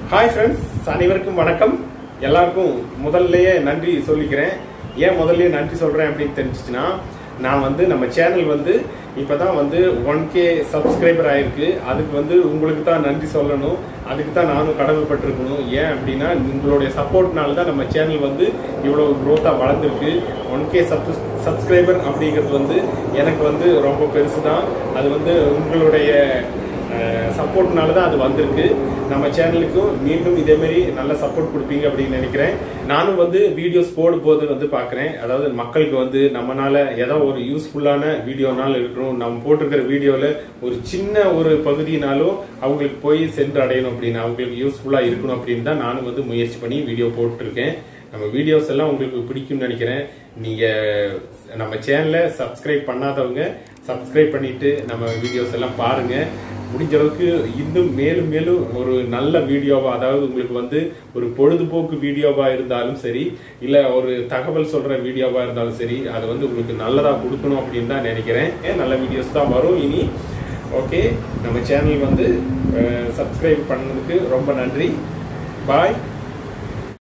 hi friends அனைவருக்கும் வணக்கம் எல்லாருக்கும் முதல்லயே நன்றி சொல்லிக்கிறேன் ஏன் முதல்லயே நன்றி சொல்றேன் அப்படின்னு தெரிஞ்சிச்சுன்னா நான் வந்து நம்ம சேனல் வந்து இப்பதான் வந்து ஒன் கே சப்ஸ்கிரைபர் ஆயிருக்கு அதுக்கு வந்து உங்களுக்கு தான் நன்றி சொல்லணும் அதுக்கு தான் நானும் கடமைப்பட்டிருக்கணும் ஏன் அப்படின்னா உங்களுடைய சப்போர்ட்னால தான் நம்ம சேனல் வந்து இவ்வளவு க்ரோத்தாக வளர்ந்துருக்கு ஒன் கே சப் சப்ஸ்கிரைபர் அப்படிங்கிறது வந்து எனக்கு வந்து ரொம்ப பெருசு தான் அது வந்து உங்களுடைய சப்போர்ட்னால தான் அது வந்திருக்கு நம்ம சேனலுக்கும் மீண்டும் இதே மாதிரி நல்ல சப்போர்ட் கொடுப்பீங்க அப்படின்னு நினைக்கிறேன் நானும் வந்து வீடியோஸ் போடும்போது வந்து பார்க்குறேன் அதாவது மக்களுக்கு வந்து நம்மனால ஏதோ ஒரு யூஸ்ஃபுல்லான வீடியோனாலும் இருக்கணும் நம்ம போட்டிருக்கிற வீடியோவில் ஒரு சின்ன ஒரு பகுதினாலும் அவங்களுக்கு போய் சென்று அடையணும் அப்படின்னு அவங்களுக்கு யூஸ்ஃபுல்லாக இருக்கணும் அப்படின்னு தான் நானும் வந்து முயற்சி பண்ணி வீடியோ போட்டிருக்கேன் நம்ம வீடியோஸ் எல்லாம் உங்களுக்கு பிடிக்கும்னு நினைக்கிறேன் நீங்க நம்ம சேனலை சப்ஸ்கிரைப் பண்ணாதவங்க சப்ஸ்கிரைப் பண்ணிட்டு நம்ம வீடியோஸ் எல்லாம் பாருங்க முடிஞ்ச அளவுக்கு இன்னும் மேலும் மேலும் ஒரு நல்ல வீடியோவா அதாவது உங்களுக்கு வந்து ஒரு பொழுதுபோக்கு வீடியோவா இருந்தாலும் சரி இல்ல ஒரு தகவல் சொல்ற வீடியோவா இருந்தாலும் சரி அது வந்து உங்களுக்கு நல்லதா கொடுக்கணும் அப்படின்னு தான் நினைக்கிறேன் ஏன் நல்ல வீடியோஸ் தான் வரும் இனி ஓகே நம்ம சேனல் வந்து சப்ஸ்கிரைப் பண்ணதுக்கு ரொம்ப நன்றி பாய்